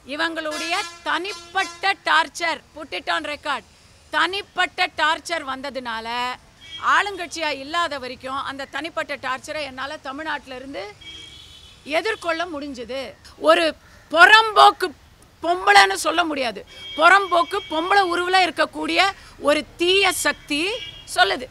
இவங்களுடைய தனிப்பட்ட torture put it on record தனிப்பட்ட டார்ச்சர் வந்ததுனால ஆளுங்கட்சியா இல்லாத வரைக்கும் அந்த தனிப்பட்ட டார்ச்சரை என்னால் தமிழ்நாட்டில இருந்து எதிர்கொள்ள முடிஞ்சது ஒரு புறம்போக்கு பொம்பளைன்னு சொல்ல முடியாது புறம்போக்கு பொம்பளை உருவில் இருக்கக்கூடிய ஒரு தீய சக்தி சொல்லுது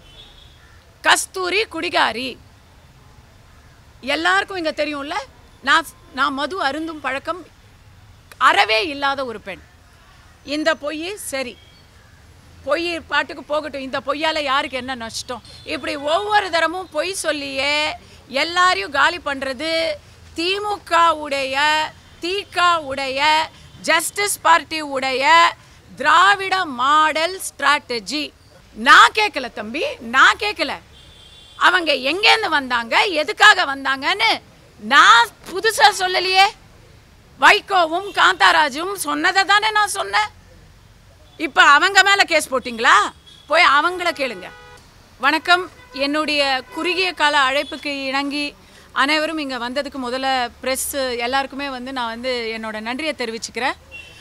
கஸ்தூரி குடிகாரி எல்லாருக்கும் இங்க தெரியும்ல நான் நான் மது அருந்தும் பழக்கம் அறவே இல்லாத ஒரு பெண் இந்த பொய் சரி பொய் பாட்டுக்கு போகட்டும் இந்த பொய்யால யாருக்கு என்ன நஷ்டம் இப்படி ஒவ்வொரு தரமும் பொய் சொல்லியே எல்லாரையும் காலி பண்றது திமுக உடைய திக உடைய ஜஸ்டிஸ் பார்ட்டி உடைய திராவிட மாடல் ஸ்ட்ராட்டஜி நான் கேட்கல தம்பி நான் கேட்கல அவங்க எங்கேருந்து வந்தாங்க எதுக்காக வந்தாங்கன்னு நான் புதுசா சொல்லலையே வைகோவும் காந்தாராஜும் சொன்னதை தானே நான் சொன்னேன் இப்போ அவங்க மேலே கேஸ் போட்டிங்களா போய் அவங்கள கேளுங்க வணக்கம் என்னுடைய குறுகிய கால அழைப்புக்கு இணங்கி அனைவரும் இங்கே வந்ததுக்கு முதல்ல ப்ரெஸ் எல்லாருக்குமே வந்து நான் வந்து என்னோட நன்றியை தெரிவிச்சுக்கிறேன்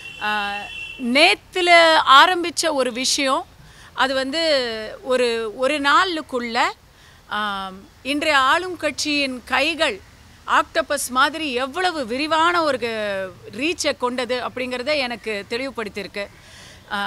நேற்றுல ஆரம்பித்த ஒரு விஷயம் அது வந்து ஒரு ஒரு நாளுக்குள்ள ஆம், இன்றைய ஆளும் கட்சியின் கைகள் ஆக்டோபஸ் மாதிரி எவ்வளவு விரிவான ஒரு ரீச்சை கொண்டது அப்படிங்கிறத எனக்கு தெளிவுபடுத்தியிருக்கு ஆ,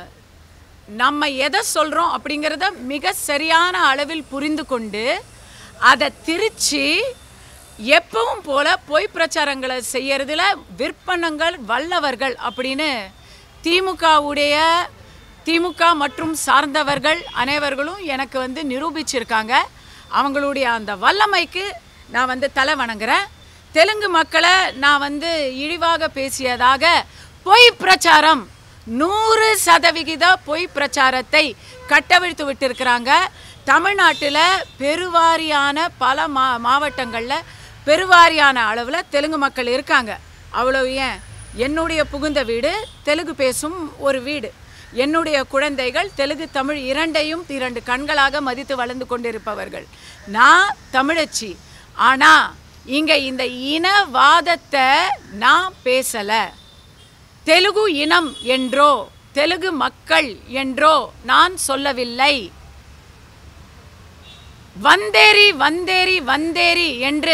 நம்ம எதை சொல்கிறோம் அப்படிங்கிறத மிக சரியான அளவில் புரிந்து கொண்டு அதை திருச்சி எப்பவும் போல பொய் பிரச்சாரங்களை செய்யறதுல விற்பனங்கள் வல்லவர்கள் அப்படின்னு திமுகவுடைய திமுக மற்றும் சார்ந்தவர்கள் அனைவர்களும் எனக்கு வந்து நிரூபிச்சிருக்காங்க அவங்களுடைய அந்த வல்லமைக்கு நான் வந்து தலை வணங்குறேன் தெலுங்கு மக்களை நான் வந்து இழிவாக பேசியதாக பொய் பிரச்சாரம் நூறு சதவிகித பொய் பிரச்சாரத்தை கட்டவிழ்த்து விட்டிருக்கிறாங்க தமிழ்நாட்டில் பெருவாரியான பல மா மாவட்டங்களில் பெருவாரியான அளவில் தெலுங்கு மக்கள் இருக்காங்க அவ்வளவு ஏன் என்னுடைய புகுந்த வீடு தெலுங்கு பேசும் ஒரு வீடு என்னுடைய குழந்தைகள் தெலுங்கு தமிழ் இரண்டையும் இரண்டு கண்களாக மதித்து வளர்ந்து கொண்டிருப்பவர்கள் நான் தமிழச்சி ஆனால் இங்கே இந்த இனவாதத்தை நான் பேசலை தெலுங்கு இனம் என்றோ தெலுங்கு மக்கள் என்றோ நான் சொல்லவில்லை வந்தேரி வந்தேரி வந்தேரி என்று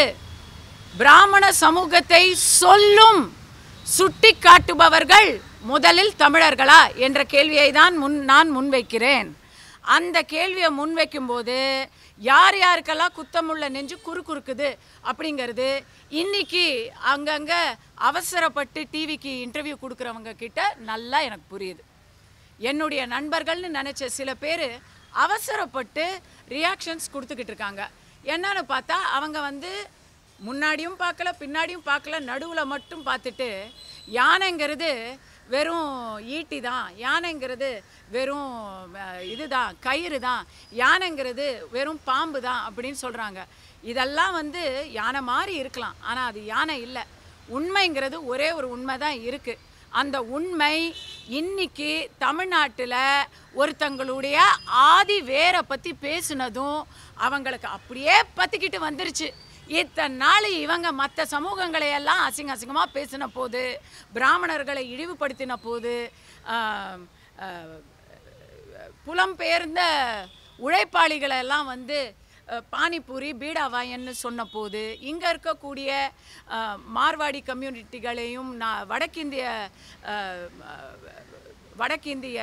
பிராமண சமூகத்தை சொல்லும் சுட்டி காட்டுபவர்கள் முதலில் தமிழர்களா என்ற கேள்வியை தான் முன் நான் முன்வைக்கிறேன் அந்த கேள்வியை முன்வைக்கும்போது யார் யாருக்கெல்லாம் குத்தமுள்ள நெஞ்சு குறு குறுக்குது அப்படிங்கிறது இன்னைக்கு அங்கங்கே அவசரப்பட்டு டிவிக்கு இன்டர்வியூ கொடுக்குறவங்க கிட்ட நல்லா எனக்கு புரியுது என்னுடைய நண்பர்கள்னு நினச்ச சில பேர் அவசரப்பட்டு ரியாக்ஷன்ஸ் கொடுத்துக்கிட்டு இருக்காங்க என்னன்னு பார்த்தா அவங்க வந்து முன்னாடியும் பார்க்கல பின்னாடியும் பார்க்கல நடுவில் மட்டும் பார்த்துட்டு யானைங்கிறது வெறும் ஈட்டி தான் யானைங்கிறது வெறும் அஹ், இதுதான் கயிறு தான் யானைங்கிறது வெறும் பாம்பு தான் அப்படின்னு சொல்கிறாங்க இதெல்லாம் வந்து யானை மாதிரி இருக்கலாம் ஆனால் அது யானை இல்லை உண்மைங்கிறது ஒரே ஒரு உண்மை தான் இருக்குது அந்த உண்மை இன்னைக்கு தமிழ்நாட்டில் ஒருத்தங்களுடைய ஆதி வேரை பற்றி பேசுனதும் அவங்களுக்கு அப்படியே பற்றிக்கிட்டு வந்துருச்சு இத்தனை நாள் இவங்க மற்ற சமூகங்களை எல்லாம் அசிங்க அசிங்கமாக பேசின போது பிராமணர்களை இழிவுபடுத்தின போது ஆம், ஆஹ், புலம்பெயர்ந்த உழைப்பாளிகளை எல்லாம் வந்து அஹ், பானிபூரி பீடாவாயன்னு சொன்ன போது இங்கே இருக்கக்கூடிய அஹ், மார்வாடி கம்யூனிட்டிகளையும் நான் வடக்கிந்திய அஹ், அஹ், வடக்கிந்திய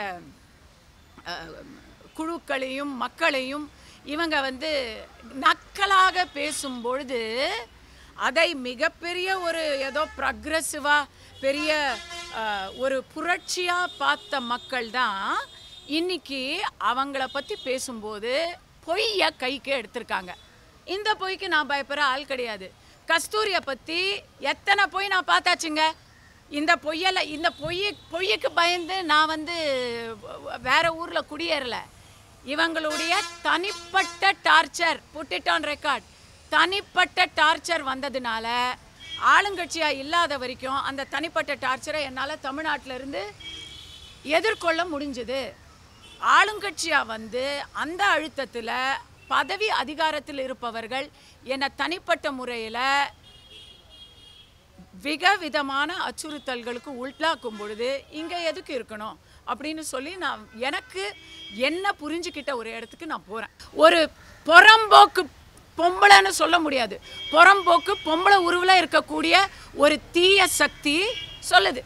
அஹ், குழுக்களையும் மக்களையும் இவங்க வந்து நக்கலாக பேசும்பொழுது அதை மிகப்பெரிய ஒரு ஏதோ ப்ரக்ரெசிவாக பெரிய அஹ், ஒரு புரட்சியாக பார்த்த மக்கள் தான் இன்னைக்கு அவங்கள பற்றி பேசும்போது பொய்யை கைக்கு எடுத்திருக்காங்க இந்த பொய்க்கு நான் பயப்படுற ஆள் கிடையாது கஸ்தூரியை பற்றி எத்தனை பொய் நான் பார்த்தாச்சுங்க இந்த பொய்யல இந்த பொய்ய பொய்யுக்கு பயந்து நான் வந்து வேற ஊரில் குடியேறல இவங்களுடைய தனிப்பட்ட டார்ச்சர் புட்டிட் ஆன் ரெக்கார்ட் தனிப்பட்ட டார்ச்சர் வந்ததுனால ஆளுங்கட்சியாக இல்லாத வரைக்கும் அந்த தனிப்பட்ட டார்ச்சரை என்னால் தமிழ்நாட்டில இருந்து எதிர்கொள்ள முடிஞ்சது ஆளுங்கட்சியாக வந்து அந்த அழுத்தத்தில் பதவி அதிகாரத்தில் இருப்பவர்கள் என்னை தனிப்பட்ட முறையில் விகவிதமான அச்சுறுத்தல்களுக்கு உள்ளாக்கும் பொழுது இங்கே எதுக்கு இருக்கணும் அப்படின்னு சொல்லி நான் எனக்கு என்ன புரிஞ்சுக்கிட்ட ஒரு இடத்துக்கு நான் போகிறேன் ஒரு புறம்போக்கு பொம்பளைன்னு சொல்ல முடியாது புறம்போக்கு பொம்பளை உருவில் இருக்கக்கூடிய ஒரு தீய சக்தி சொல்லுது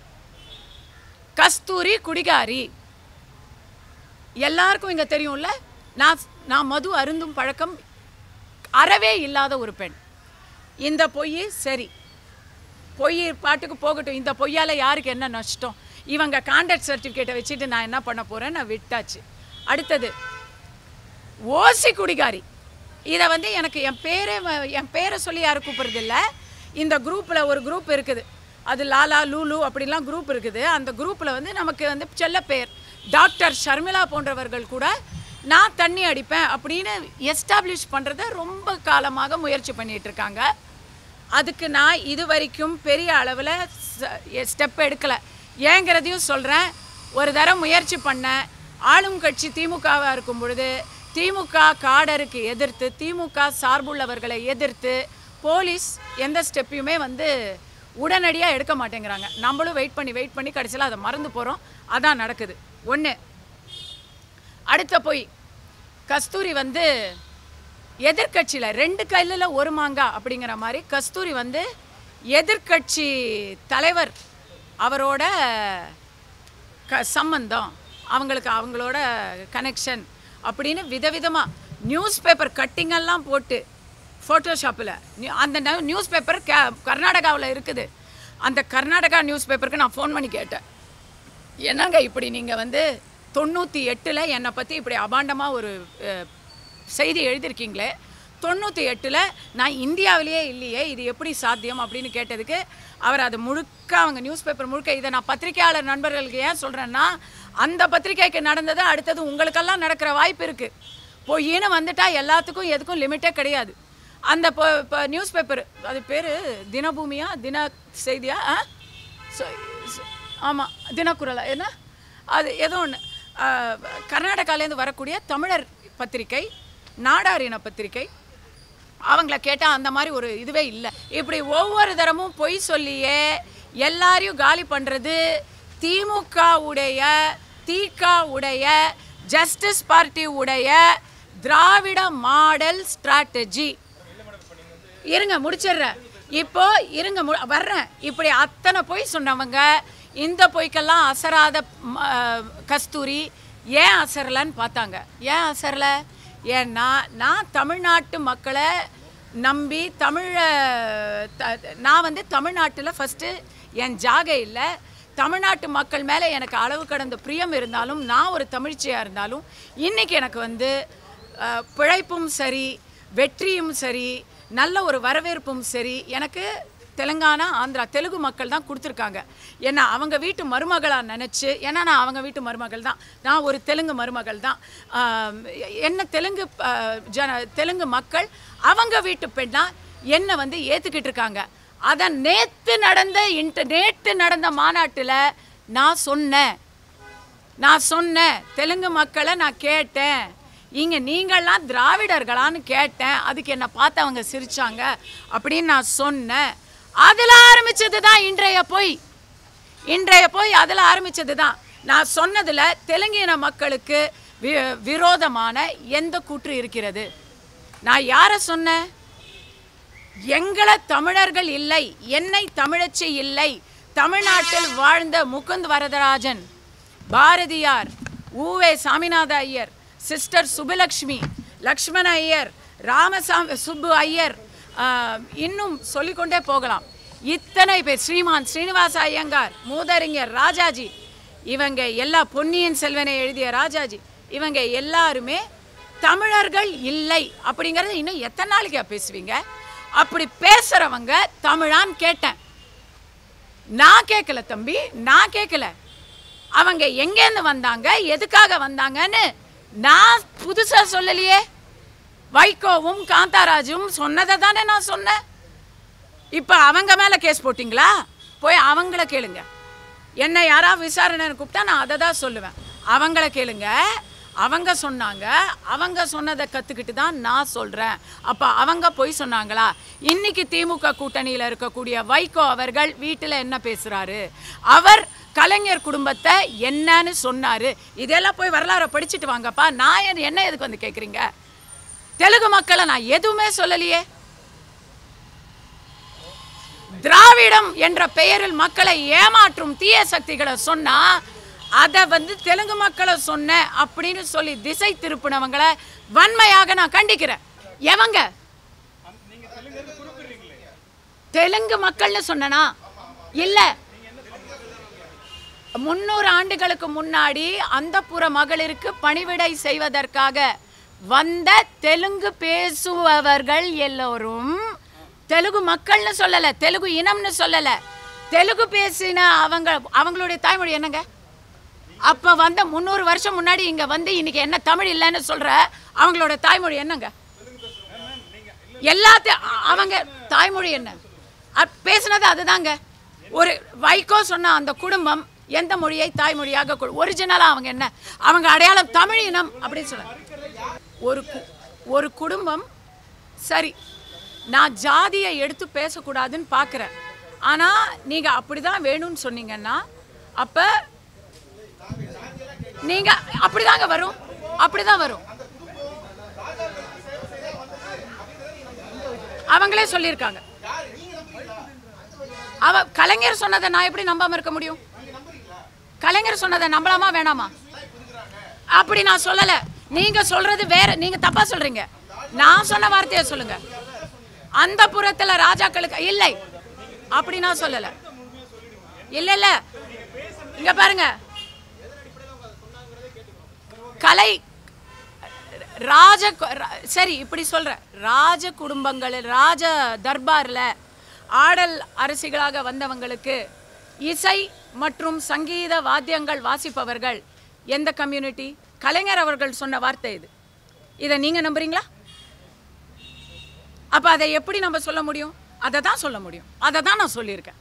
கஸ்தூரி குடிகாரி எல்லாருக்கும் இங்கே தெரியும்ல நான் நான் மது அருந்தும் பழக்கம் அறவே இல்லாத ஒரு பெண் இந்த பொய் சரி பொய் பாட்டுக்கு போகட்டும் இந்த பொய்யால் யாருக்கு என்ன நஷ்டம் இவங்க கான்டாக்ட் சர்டிஃபிகேட்டை வச்சுட்டு நான் என்ன பண்ண போகிறேன் நான் விட்டாச்சு அடுத்தது ஓசி குடிகாரி இதை வந்து எனக்கு என் பேரே வ- என் பேரை சொல்லி யாரும் கூப்பிட்றது இல்ல இந்த குரூப்பில் ஒரு குரூப் இருக்குது அது லாலா லூலு அப்படிலாம் குரூப் இருக்குது அந்த குரூப்பில் வந்து நமக்கு வந்து செல்ல பேர் டாக்டர் ஷர்மிளா போன்றவர்கள் கூட நான் தண்ணி அடிப்பேன் அப்படின்னு எஸ்டாப்ளிஷ் பண்ணுறத ரொம்ப காலமாக முயற்சி பண்ணிட்டு இருக்காங்க அதுக்கு நான் இது வரைக்கும் பெரிய அளவில் ஸ்டெப் எடுக்கலை ஏங்கிறதையும் சொல்கிறேன் ஒரு தடவை முயற்சி பண்ணேன் ஆளும் கட்சி திமுகவாக இருக்கும் பொழுது திமுக காடருக்கு எதிர்த்து திமுக சார்புள்ளவர்களை எதிர்த்து போலீஸ் எந்த ஸ்டெப்பையுமே வந்து உடனடியாக எடுக்க மாட்டேங்கிறாங்க நம்மளும் வெயிட் பண்ணி வெயிட் பண்ணி கடைசியில் அதை மறந்து போகிறோம் அதான் நடக்குது ஒன்று அடுத்த போய் கஸ்தூரி வந்து எதிர்க்கட்சியில் ரெண்டு கையில் ஒரு மாங்காய் அப்படிங்கிற மாதிரி கஸ்தூரி வந்து எதிர்க்கட்சி தலைவர் அவரோட க சம்பந்தம் அவங்களுக்கு அவங்களோட கனெக்ஷன் அப்படின்னு விதவிதமாக நியூஸ் பேப்பர் கட்டிங்கெல்லாம் போட்டு ஃபோட்டோஷாப்பில் அந்த நியூஸ் பேப்பர் கே கர்நாடகாவில் இருக்குது அந்த கர்நாடகா நியூஸ் பேப்பருக்கு நான் ஃபோன் பண்ணி கேட்டேன் என்னங்க இப்படி நீங்கள் வந்து தொண்ணூற்றி எட்டில் என்னை பற்றி இப்படி அபாண்டமாக ஒரு அஹ், செய்தி எழுதியிருக்கீங்களே தொண்ணூற்றி எட்டில் நான் இந்தியாவிலேயே இல்லையே இது எப்படி சாத்தியம் அப்படின்னு கேட்டதுக்கு அவர் அது முழுக்க அவங்க நியூஸ் பேப்பர் முழுக்க இதை நான் பத்திரிக்கையாளர் நண்பர்களுக்கு ஏன் சொல்கிறேன்னா அந்த பத்திரிக்கைக்கு நடந்தது அடுத்தது உங்களுக்கெல்லாம் நடக்கிற வாய்ப்பு இருக்குது பொய்ன்னு வந்துட்டா எல்லாத்துக்கும் எதுக்கும் லிமிட்டே கிடையாது அந்த இப்போ நியூஸ் பேப்பர் அது பேர் தினபூமியா தின செய்தியா ஆ ஆமாம் தினக்குரலா என்ன அது ஏதோ ஒன்று கர்நாடகாலேருந்து வரக்கூடிய தமிழர் பத்திரிகை நாடார் இன பத்திரிகை அவங்கள கேட்டால் அந்த மாதிரி ஒரு இதுவே இல்லை இப்படி ஒவ்வொரு தரமும் பொய் சொல்லியே எல்லாரையும் காலி பண்ணுறது திமுக உடைய திக உடைய ஜஸ்டிஸ் பார்ட்டி உடைய திராவிட மாடல் ஸ்ட்ராட்டஜி இருங்க முடிச்சிடுறேன் இப்போ இருங்க மு வர்றேன் இப்படி அத்தனை பொய் சொன்னவங்க இந்த பொய்க்கெல்லாம் அசராத ம, கஸ்தூரி ஏன் அசரலன்னு பார்த்தாங்க ஏன் அசரல ஏன்னா நான் தமிழ்நாட்டு மக்களை நம்பி தமிழை த- நான் வந்து தமிழ்நாட்டில் ஃபஸ்ட்டு என் ஜாகை இல்லை தமிழ்நாட்டு மக்கள் மேலே எனக்கு அளவு கடந்த பிரியம் இருந்தாலும் நான் ஒரு தமிழ்ச்சியாக இருந்தாலும் இன்றைக்கி எனக்கு வந்து அஹ், பிழைப்பும் சரி வெற்றியும் சரி நல்ல ஒரு வரவேற்பும் சரி எனக்கு தெலுங்கானா ஆந்திரா தெலுங்கு மக்கள் தான் கொடுத்துருக்காங்க ஏன்னா அவங்க வீட்டு மருமகளாக நினச்சி ஏன்னா நான் அவங்க வீட்டு மருமகள் தான் நான் ஒரு தெலுங்கு மருமகள் தான் ஆம், என்ன தெலுங்கு ஆஹ், ஜன தெலுங்கு மக்கள் அவங்க வீட்டு பெண்ணா என்னை வந்து ஏற்றுக்கிட்டு இருக்காங்க அதை நேற்று நடந்த இன்ட நேற்று நடந்த மாநாட்டில் நான் சொன்னேன் நான் சொன்னேன் தெலுங்கு மக்களை நான் கேட்டேன் இங்கே நீங்கள்லாம் திராவிடர்களான்னு கேட்டேன் அதுக்கு என்னை பார்த்து அவங்க சிரிச்சாங்க அப்படின்னு நான் சொன்னேன் அதில் ஆரம்பிச்சது தான் இன்றைய பொய் இன்றைய பொய் அதில் ஆரம்பிச்சது தான் நான் சொன்னதில் தெலுங்கின மக்களுக்கு வி விரோதமான எந்த கூற்று இருக்கிறது நான் யாரை சொன்னேன் எங்களை தமிழர்கள் இல்லை என்னை தமிழச்சி இல்லை தமிழ்நாட்டில் வாழ்ந்த முகுந்த் வரதராஜன் பாரதியார் ஊவே சாமிநாத ஐயர் சிஸ்டர் சுபலக்ஷ்மி லக்ஷ்மண ஐயர் ராமசாமி சுப்பு ஐயர் ஆஹ், இன்னும் சொல்லிக்கொண்டே போகலாம் இத்தனை பேர் ஸ்ரீமான் ஸ்ரீனிவாச ஐயங்கார் மூதறிஞர் ராஜாஜி இவங்க எல்லா பொன்னியின் செல்வனை எழுதிய ராஜாஜி இவங்க எல்லாருமே தமிழர்கள் இல்லை அப்படிங்கறது இன்னும் எத்தனை நாளைக்கா பேசுவீங்க அப்படி பேசுறவங்க தமிழான்னு கேட்டேன் நான் கேட்கல தம்பி நான் கேட்கல அவங்க எங்கேருந்து வந்தாங்க எதுக்காக வந்தாங்கன்னு நான் புதுசா சொல்லலையே வைகோவும் காந்தாராஜும் சொன்னதை தானே நான் சொன்னேன் இப்போ அவங்க மேலே கேஸ் போட்டிங்களா போய் அவங்கள கேளுங்க என்னை யாராவது விசாரணை கூப்பிட்டா நான் அதை தான் சொல்லுவேன் அவங்கள கேளுங்க அவங்க சொன்னாங்க அவங்க சொன்னதை கற்றுக்கிட்டு தான் நான் சொல்கிறேன் அப்போ அவங்க பொய் சொன்னாங்களா இன்னைக்கு திமுக கூட்டணியில் இருக்கக்கூடிய வைகோ அவர்கள் வீட்டில் என்ன பேசுகிறாரு அவர் கலைஞர் குடும்பத்தை என்னன்னு சொன்னார் இதெல்லாம் போய் வரலாறை படிச்சுட்டு வாங்கப்பா நான் என்ன- என்ன எதுக்கு வந்து கேட்குறீங்க தெலுங்கு மக்களை நான் எதுவுமே சொல்லலையே திராவிடம் என்ற பெயரில் மக்களை ஏமாற்றும் தீய சக்திகளை சொன்னா அதை வந்து தெலுங்கு மக்களை சொன்ன அப்படின்னு சொல்லி திசை திருப்பினவங்களை வன்மையாக நான் கண்டிக்கிறேன் எவங்க தெலுங்கு மக்கள்னு சொன்னனா இல்ல முன்னூறு ஆண்டுகளுக்கு முன்னாடி அந்தப்புற மகளிருக்கு பணிவிடை செய்வதற்காக வந்த தெலுங்கு பேசுபவர்கள் எல்லோரும் தெலுங்கு மக்கள்னு சொல்லல தெலுங்கு இனம்னு சொல்லல தெலுங்கு பேசின அவங்க அவங்களுடைய தாய்மொழி என்னங்க அப்ப வந்த முந்நூறு வருஷம் முன்னாடி இங்க வந்து இன்னைக்கு என்ன தமிழ் இல்லைன்னு சொல்ற அவங்களோட தாய்மொழி என்னங்க எல்லாத்தையும் அ- அவங்க தாய்மொழி என்ன அ- பேசுனது அதுதாங்க ஒரு வைகோ சொன்ன அந்த குடும்பம் எந்த மொழியை தாய்மொழியாக ஒரிஜினலாக அவங்க என்ன அவங்க அடையாளம் தமிழ் இனம் அப்படின்னு சொல்ல ஒரு கு- ஒரு குடும்பம் சரி நான் ஜாதியை எடுத்து பேசக்கூடாதுன்னு பார்க்குறேன் ஆனால் நீங்கள் அப்படி தான் வேணும்னு சொன்னீங்கன்னா அப்போ நீங்கள் அப்படி தாங்க வரும் அப்படி தான் வரும் அவங்களே சொல்லியிருக்காங்க அவ கலைஞர் சொன்னதை நான் எப்படி நம்பாம இருக்க முடியும் கலைஞர் சொன்னதை நம்பலாமா வேணாமா அப்படி நான் சொல்லல நீங்க சொல்றது வேற நீங்க தப்பா சொல்றீங்க நான் சொன்ன வார்த்தையை சொல்லுங்க அந்த புறத்துல ராஜாக்களுக்கு இல்லை அப்படி நான் சொல்லல இல்ல இல்ல இங்க பாருங்க கலை ராஜ கு- ரா- சரி இப்படி சொல்றேன் ராஜ குடும்பங்கள் ராஜ தர்பார்ல ஆடல் அரசிகளாக வந்தவங்களுக்கு இசை மற்றும் சங்கீத வாத்தியங்கள் வாசிப்பவர்கள் எந்த கம்யூனிட்டி கலைஞர் அவர்கள் சொன்ன வார்த்தை இது இதை நீங்க நம்புறீங்களா அப்ப அதை எப்படி நம்ம சொல்ல முடியும் அதை தான் சொல்ல முடியும் அதை தான் நான் சொல்லியிருக்கேன்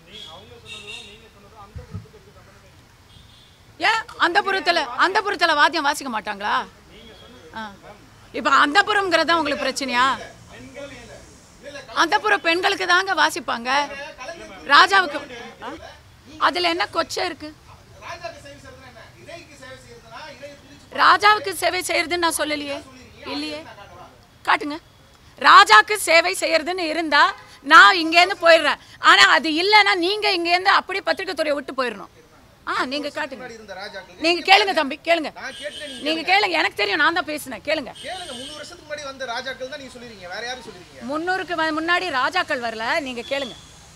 ஏன் அந்த புறத்துல அந்த புறத்துல வாத்தியம் வாசிக்க மாட்டாங்களா ஆ. இப்ப அந்த புறம்ங்கிறதா உங்களுக்கு பிரச்சனையா அந்த புற பெண்களுக்கு தாங்க வாசிப்பாங்க ராஜாவுக்கு ஆ? அதுல என்ன கொச்சை இருக்கு ராஜாவுக்கு சேவை செய்யறதுன்னு நான் சொல்லலையே இல்லையே காட்டுங்க ராஜாக்கு சேவை செய்யறதுன்னு இருந்தா நான் இங்கேருந்து போயிடுறேன் ஆனா அது இல்லைன்னா நீங்க இங்கேருந்து அப்படியே பத்திரிக்கை துறையை விட்டு போயிடணும் ஆ நீங்க காட்டுங்க இருந்த ராஜாக்கள் நீங்க கேளுங்க தம்பி கேளுங்க நான் கேட்டேன் நீங்க நீங்க கேளுங்க எனக்கு தெரியும் நான் தான் பேசினேன் கேளுங்க கேளுங்க முந்நூறு வருஷத்துக்கு முன்னாடி வந்த ராஜாக்கள் தான் நீங்க சொல்லிருக்கீங்க வேற யாரும் சொல்லிருக்கீங்க முன்னூறுக்கு வ- முன்னாடி ராஜாக்கள் வரல நீங்க கேளுங்க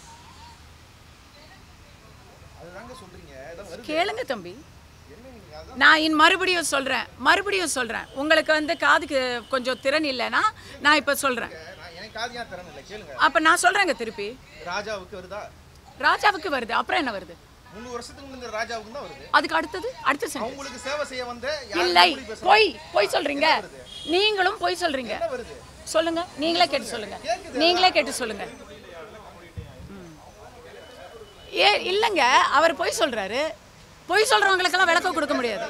அதுதாங்க சொல்றீங்க இதான் வருது கேளுங்க தம்பி நான் இன் மறுபடியும் சொல்றேன் மறுபடியும் சொல்றேன் உங்களுக்கு வந்து காதுக்கு கொஞ்சம் திறன் இல்லைன்னா நான் இப்ப சொல்றேன் நான் எனக்கு காதியா தரணும் இல்லை கேளுங்க அப்ப நான் சொல்றேங்க திருப்பி ராஜாவுக்கு வருதா ராஜாவுக்கு வருது அப்புறம் என்ன வருது முந்நூறு வருஷத்துக்கு முன்னாடி இருந்த ராஜாவுக்கு தான் வருது அதுக்கு அடுத்தது அடுத்த சென்டென்ஸ் அவங்களுக்கு சேவை செய்ய வந்த யார் இல்லை மொழி பேசுறாங்க? பொய் பொய் சொல்றீங்க நீங்களும் பொய் சொல்றீங்க என்ன வருது சொல்லுங்க நீங்களே கேட்டு சொல்லுங்க நீங்களே கேட்டு சொல்லுங்க ம். ஏ இல்லைங்க அவர் பொய் சொல்றாரு பொய் சொல்றவங்களுக்கெல்லாம் விளக்கம் கொடுக்க முடியாது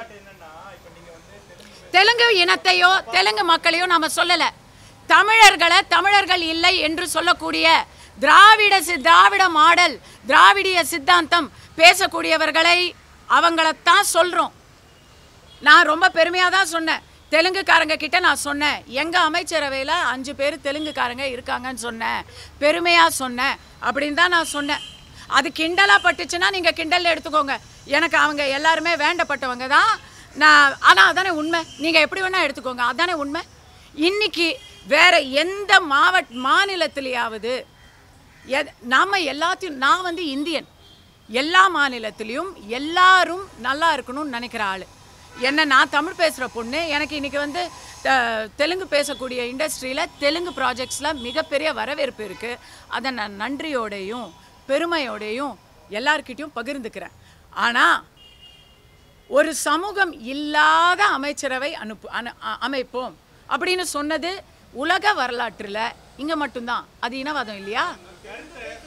தெலுங்கு இனத்தையோ தெலுங்கு மக்களையோ நாம சொல்லல தமிழர்களை தமிழர்கள் இல்லை என்று சொல்லக்கூடிய திராவிட சி திராவிட மாடல் திராவிடிய சித்தாந்தம் பேசக்கூடியவர்களை அவங்களைத்தான் சொல்றோம் நான் ரொம்ப பெருமையாக தான் சொன்னேன் தெலுங்குக்காரங்க கிட்ட நான் சொன்னேன் எங்கள் அமைச்சரவையில் அஞ்சு பேர் தெலுங்குக்காரங்க இருக்காங்கன்னு சொன்னேன் பெருமையாக சொன்னேன் அப்படின்னு தான் நான் சொன்னேன் அது கிண்டலாக பட்டுச்சுன்னா நீங்கள் கிண்டலில் எடுத்துக்கோங்க எனக்கு அவங்க எல்லாருமே வேண்டப்பட்டவங்க தான் நான் ஆனால் அதானே உண்மை நீங்கள் எப்படி வேணால் எடுத்துக்கோங்க அதானே உண்மை இன்னைக்கு வேற எந்த மாவட்ட மாநிலத்திலேயாவது எத் நாம் எல்லாத்தையும் நான் வந்து இந்தியன் எல்லா மாநிலத்திலையும் எல்லாரும் நல்லா இருக்கணும்னு நினைக்கிற ஆள் என்ன நான் தமிழ் பேசுகிற பொண்ணு எனக்கு இன்னைக்கு வந்து த- தெலுங்கு பேசக்கூடிய இண்டஸ்ட்ரியில் தெலுங்கு ப்ராஜெக்ட்ஸில் மிகப்பெரிய வரவேற்பு இருக்குது அதை நான் நன்றியோடையும் பெருமையோடையும் எல்லார்கிட்டயும் பகிர்ந்துக்கிறேன் ஆனால் ஒரு சமூகம் இல்லாத அமைச்சரவை அனுப்பு அனு அ- அமைப்போம் அப்படின்னு சொன்னது உலக வரலாற்றில் இங்கே மட்டும்தான் அது இனவாதம் இல்லையா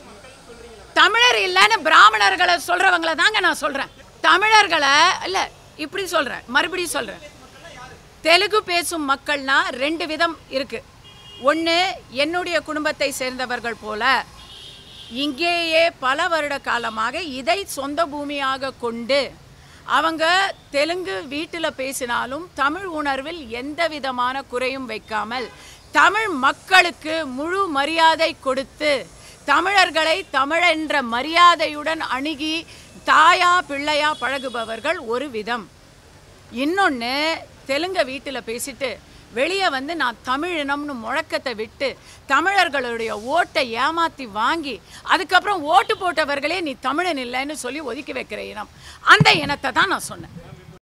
தமிழர் இல்லைன்னு பிராமணர்களை சொல்றவங்கள தாங்க நான் சொல்றேன் தமிழர்களை இல்ல இப்படி சொல்கிறேன் மறுபடியும் சொல்கிறேன் தெலுங்கு பேசும் மக்கள்னா ரெண்டு விதம் இருக்கு ஒன்று என்னுடைய குடும்பத்தை சேர்ந்தவர்கள் போல இங்கேயே பல வருட காலமாக இதை சொந்த பூமியாக கொண்டு அவங்க தெலுங்கு வீட்டில் பேசினாலும் தமிழ் உணர்வில் எந்த விதமான குறையும் வைக்காமல் தமிழ் மக்களுக்கு முழு மரியாதை கொடுத்து தமிழர்களை தமிழென்ற மரியாதையுடன் அணுகி தாயா பிள்ளையா பழகுபவர்கள் ஒரு விதம் இன்னொன்று தெலுங்க வீட்டில் பேசிட்டு வெளியே வந்து நான் தமிழினம்னு முழக்கத்தை விட்டு தமிழர்களுடைய ஓட்டை ஏமாற்றி வாங்கி அதுக்கப்புறம் ஓட்டு போட்டவர்களே நீ தமிழன் இல்லைன்னு சொல்லி ஒதுக்கி வைக்கிற இனம் அந்த இனத்தை தான் நான் சொன்னேன்